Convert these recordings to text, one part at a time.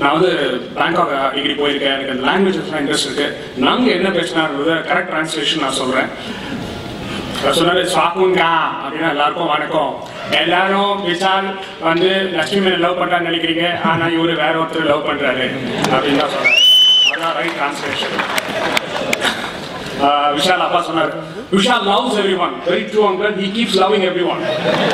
நான் வந்து Bangkok degree போயிருக்கேன் எனக்கு அந்த லாங்குவேஜஸ்லாம் இன்ட்ரெஸ்ட் இருக்கு நாங்க என்ன பேசினாங்கிறத கரெக்ட் டிரான்ஸ்லேஷன் நான் சொல்றேன் அவர் சொன்னாரு சாக்குங்கா அப்படின்னா எல்லாருக்கும் வணக்கம் எல்லாரும் விஷால் வந்து லட்சுமி மேல லவ் பண்றான்னு நினைக்கிறீங்க ஆனா இவரு வேற ஒருத்தர் லவ் பண்றாரு அப்படின்னு தான் சொன்னார் அதான் ரைட் டிரான்ஸ்லேஷன் விஷால் அப்பா சொன்னார் Vishal loves every one very true uncle he keeps loving every one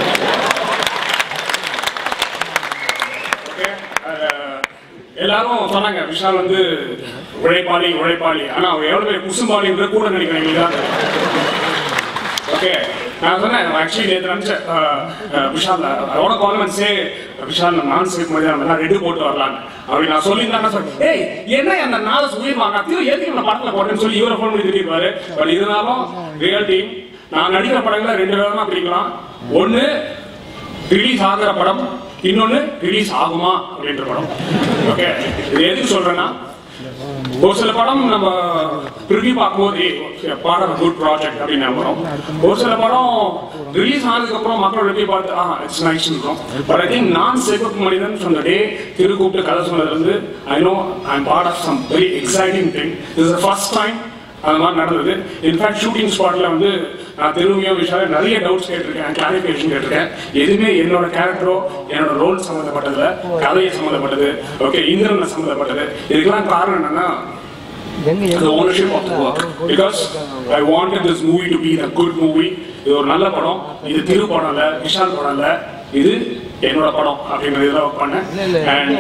எல்லாரும் சொன்னாங்க விஷால் வந்து உழைப்பாளி உழைப்பாளி ஆனா அவர் எவ்வளவு பேர் குசும்பாளின்ற கூட நினைக்கிறேன் எங்களுக்கு தான் ஓகே நான் சொன்னேன் ஆக்சுவலி நேற்று நினச்சேன் விஷால் அவனோட கவர்மெண்ட்ஸே விஷால் நான் சேர்க்க மாதிரி நம்ம எல்லாம் ரெண்டு போட்டு வரலான்னு அப்படி நான் சொல்லியிருந்தேன் சொன்னேன் ஏய் என்ன அந்த நாளை உயிர் வாங்க திரு எதுக்கு நம்ம படத்தில் போட்டேன்னு சொல்லி இவரை ஃபோன் பண்ணி திட்டிருப்பாரு பட் இருந்தாலும் ரியல் டீம் நான் நடிக்கிற படங்களை ரெண்டு விதமா பிரிக்கலாம் ஒன்று ரிலீஸ் ஆகிற படம் இன்னொன்னு ரிலீஸ் ஆகுமா அப்படின்ற படம் ஓகே இது எதுக்கு சொல்றேன்னா ஒரு சில படம் நம்ம ரிவ்யூ பார்க்கும்போது பாடம் குட் ப்ராஜெக்ட் அப்படின்னு நம்புறோம் ஒரு சில படம் ரிலீஸ் ஆனதுக்கு அப்புறம் மக்கள் ரிவ்யூ பார்த்து ஆ இட்ஸ் நைஸ் இருக்கும் பட் ஐ திங்க் நான் சேவக் மனிதன் சொன்ன டே திரு கூப்பிட்டு கதை சொன்னதுல இருந்து I know I am part of some very exciting thing is first time அந்த மாதிரி நடந்தது இன்ஃபேக்ட் ஷூட்டிங் ஸ்பாட்ல வந்து நான் திரும்பியோ விஷயம் நிறைய டவுட்ஸ் கேட்டிருக்கேன் கிளாரிஃபிகேஷன் கேட்டிருக்கேன் எதுவுமே என்னோட கேரக்டரோ என்னோட ரோல் சம்மந்தப்பட்டதுல கதையை சம்மந்தப்பட்டது ஓகே இந்திரன் சம்மந்தப்பட்டது இதுக்கெல்லாம் காரணம் என்னன்னா the ownership of the work because I wanted this movie to be a good movie இது ஒரு நல்ல படம் இது திரு படம் இல்ல விஷால் படம் இல்ல இது என்னோட படம் அப்படின்றது இதில் ஒர்க் பண்ணேன் and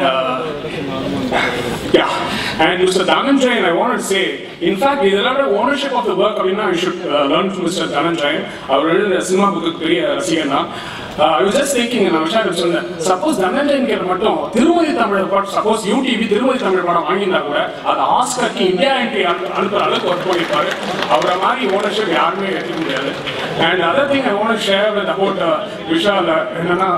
yeah and Mr. Dhananjayan I wanted to say in fact இதெல்லாம் ownership of the work அப்படின்னா you should uh, learn from Mr. Dhananjayan அவர் எழுதின சினிமா புக்கு பெரிய ரசிகன் தான் ஐ வாஸ் ஜஸ்ட் திங்கிங் நான் விஷயம் சொன்னேன் சப்போஸ் தனஞ்சயன் கேட்ட மட்டும் திருமதி தமிழ் படம் சப்போஸ் யூடிவி திருமதி தமிழ் படம் வாங்கியிருந்தா கூட அது ஆஸ்கருக்கு இந்தியா என்ட்ரி அனுப்புற அளவுக்கு ஒர்க் பண்ணியிருப்பாரு அவரை மாதிரி ஓனர்ஷிப் யாருமே எடுக்க முடியாது and other thing I want share with about Vishal என்னன்னா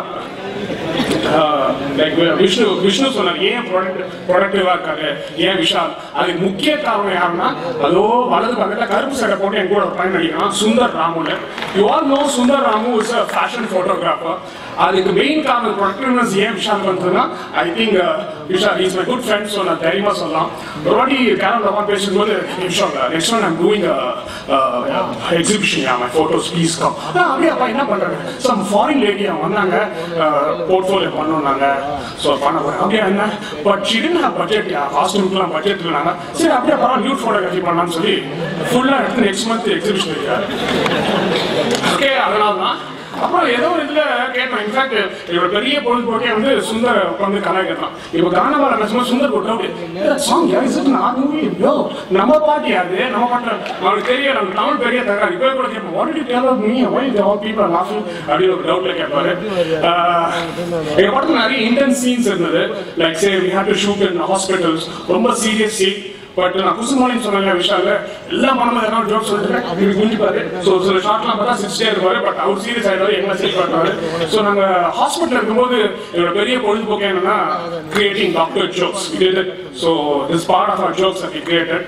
லைக் விஷ்ணு விஷ்ணு சொன்னார் ஏன் ப்ராடக்ட் ப்ரொடக்டிவா இருக்காரு ஏன் விஷால் அதுக்கு முக்கிய காரணம் யாருன்னா அதோ வலது பக்கத்துல கருப்பு சட்டை போட்டு என் கூட ஒரு பையன் நடிக்கிறான் சுந்தர் ராமுல you all know Sundar Ramu is a fashion photographer அதுக்கு மெயின் காரணம் ப்ரொடக்டிவ்னஸ் ஏன் விஷால் வந்ததுன்னா I think Vishal is my good friend so நான் தைரியமா சொல்லலாம் ஒரு வாட்டி கேரளா உட்காந்து பேசும்போது Vishal next one I'm doing exhibition yeah my photos please come அப்படியே அப்பா என்ன பண்றாங்க சம் ஃபாரின் லேடி அவங்க வந்தாங்க போர்ட்ஃபோலியோ பண்ணோம்னாங்க ஸோ பண்ண போறேன் அப்படியே என்ன but she didn't have budget காஸ்டியூம்க்குலாம் பட்ஜெட் இல்லைனாங்க சரி அப்படியே பரவாயில்ல நியூட் ஃபோட்டோகிராஃபி பண்ணலாம்னு சொல்லி ஃபுல்லாக எடுத்து நெக்ஸ்ட் மந்த் எக்ஸிபிஷன் இருக்காரு ஓகே அதனால தான் அப்புறம் ஏதோ ஒரு இதுல கேட்டோம் இன்ஃபேக்ட் இவரோட பெரிய பொழுதுபோக்கே வந்து சுந்தர் உட்காந்து கதை கேட்டான் இப்போ கானபால பேசும்போது சுந்தர் போட்டு அப்படி சாங் யார் இஸ் நான் மூவி யோ நம்ம பாட்டு யாரு நம்ம பாட்டு அவனுக்கு தெரிய நம்ம தமிழ் பெரிய தகராறு இப்போ கூட கேட்போம் what to tell me why the all people are லாஃபிங் அப்படி ஒரு டவுட்ல கேட்பாரு ஆஹ், எங்க படத்துல நிறைய இன்டென்ஸ் சீன்ஸ் இருந்தது like say we have to shoot in hospitals ரொம்ப சீரியஸ் சீன் பட் நான் குசுமாலின்னு சொன்ன விஷயம் எல்லா பணமும் எதனா ஜோக் சொல்லிட்டு இப்படி குஞ்சிப்பாரு ஸோ சில ஷார்ட்லாம் பார்த்தா சிக்ஸ்டே இருப்பாரு பட் அவர் சீரியஸ் ஆயிடுவாரு எங்களை சீரியஸ் பண்ணுவாரு ஸோ நாங்க ஹாஸ்பிட்டல் இருக்கும்போது எங்களோட பெரிய பொழுதுபோக்கு என்னன்னா கிரியேட்டிங் டாக்டர் ஜோக்ஸ் இது so this part of our jokes we created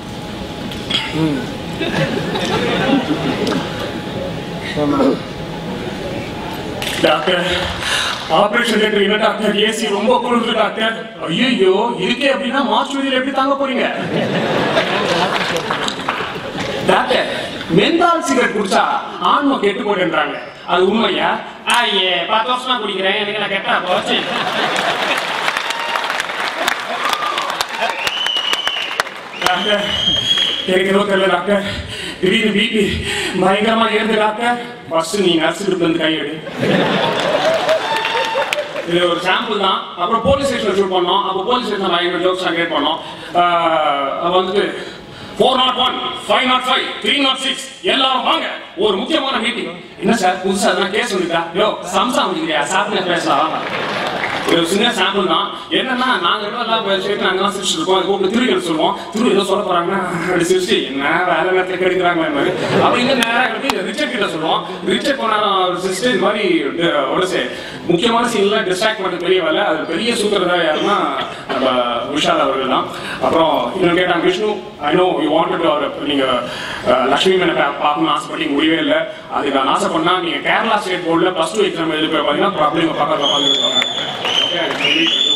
doctor operation theatre என்ன டாக்டர் ஏசி ரொம்ப குளிர்ந்து டாக்டர் ஐயோ இருக்கே அப்படின்னா மாஸ்டரியில் எப்படி தாங்க போறீங்க டாக்டர் மென்தால் சிகரெட் குடிச்சா ஆன்ம கெட்டு போடுன்றாங்க அது உண்மையா ஐயே பத்து வருஷமா குடிக்கிறேன் எனக்கு நான் கெட்டா போச்சு டாக்டர் எனக்கு ஏதோ தெரியல டாக்டர் திடீர்னு பிபி பயங்கரமா ஏறுது டாக்டர் ஃபர்ஸ்ட் நீ நர்ஸ் கிட்ட வந்து கையெடு இது ஒரு சாம்பிள் தான் அப்புறம் போலீஸ் ஸ்டேஷன் ஷூட் பண்ணோம் அப்போ போலீஸ் ஸ்டேஷன் பயங்கர ஜோக்ஸ் கிரியேட் பண்ணோம் ஆஹ் அப்ப வந்துட்டு four nought one five nought five three nought six எல்லாரும் வாங்க ஒரு முக்கியமான மீட்டிங் என்ன சார் புதுசா எதனா கேஸ் வந்துட்டா யோ சம்சா வந்துக்கிறியா சாப்பிட்டு பேசலாம் வாங்க ஒரு சின்ன சாம்பிள் தான் என்னன்னா நாங்க ரெண்டு எல்லாம் சேர்த்து நாங்க எல்லாம் சிரிச்சு இருக்கோம் அது கூப்பிட்டு திரு சொல்லுவோம் திரு ஏதோ சொல்ல போறாங்கன்னா அப்படி சிரிச்சு என்ன வேலை நேரத்துல கெடுக்கிறாங்க மாதிரி அப்படி இங்க நேரா எடுத்து ரிச்சர்ட் கிட்ட சொல்லுவோம் ரிச்சர்ட் போனாலும் ஒரு சிஸ்டர் இந்த மாதிரி ட- ஒரு சே- முக்கியமான சீன்ல டிஸ்ட்ராக்ட் பண்ண பெரிய வேலை அது பெரிய சூத்திரதாரி யாருன்னா நம்ம விஷால் அவர்கள் தான் அப்புறம் இன்னும் கேட்டாங்க Vishnu I know you wanted our நீங்க அஹ், லட்சுமி மேல பா- பார்க்கணும்னு ஆசைப்பட்டீங்க முடியவே இல்லை அதுக்கு நான் ஆசைப்பட்டா நீங்க கேரளா ஸ்டேட் போர்டில் ப்ளஸ் டூ எக்ஸாம் எழுதி போய் பார்த்தீங்கன்னா ப்ராப்ளம் பக்கத்தில் பார்த்துருக்காங்க ஓகே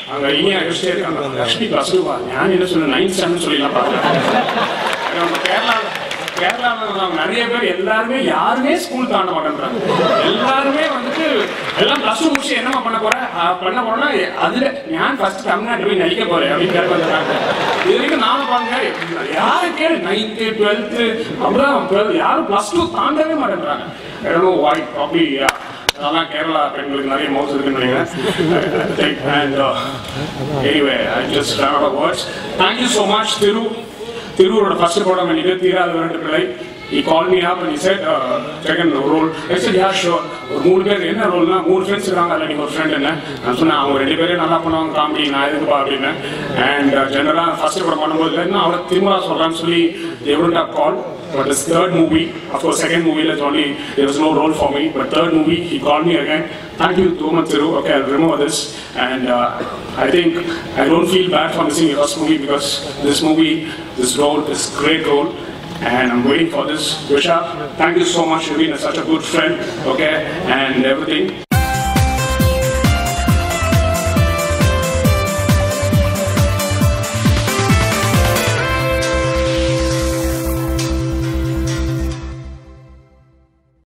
அங்க இனியா யோசிச்சே இருக்காங்க லக்ஷ்மி பிளஸ் டூவா நான் என்ன சொல்ல நைன்த் ஸ்டாண்டர்ட் சொல்லிடலாம் பாருங்க நம்ம கேரளா கேரளாவில் நாங்கள் நிறைய பேர் எல்லாருமே யாருமே ஸ்கூல் தாண்ட மாட்டேன்றாங்க எல்லாருமே வந்துட்டு எல்லாம் ப்ளஸ் டூ முடிச்சு என்னமா பண்ண போற அஹ் பண்ண போறேன்னா அதுல நான் ஃபர்ஸ்ட் தமிழ்நாட்டில் போய் நடிக்க போறேன் அப்படின்னு கேட்க வந்துடுறாங்க இது வரைக்கும் நானும் பாருங்க யாரு கேளு நைன்த்து டுவெல்த்து அப்புறம் டுவெல் யாரும் ப்ளஸ் டூ தாண்டவே மாட்டேன்றாங்க ஏதோ வாய் ப்ராப்ளி அதெல்லாம் கேரளா பெண்களுக்கு நிறைய மோசம் இருக்குன்னு நினைக்கிறேன் and anyway I just run out of words thank you so much திரு திருவூரோட ஃபர்ஸ்ட் படம் எனக்கு தீராத வேண்டு பிள்ளை he called me up and he said uh, second role I said yeah sure ஒரு மூணு பேர் என்ன ரோல்னா மூணு ஃப்ரெண்ட்ஸ் இருக்காங்க அல்ல நீங்க ஒரு ஃப்ரெண்ட் என்ன நான் சொன்னேன் அவங்க ரெண்டு பேரும் நல்லா பண்ணுவாங்க காமெடி நான் எதுக்குப்பா அப்படின்னு அண்ட் ஜெனரலாக ஃபர்ஸ்ட் படம் பண்ணும்போது இல்லைன்னா அவரை திரும்ப சொல்றான்னு சொல்லி they wouldn't have called but this third movie of course second movie like only there was no role for me but third movie he called me again thank you so much Thiru okay I'll remember this and uh, I think I don't feel bad for missing your first movie because this movie this role this great role and I'm waiting for this. Risha, thank you so much. You've been such a good friend, okay, and everything.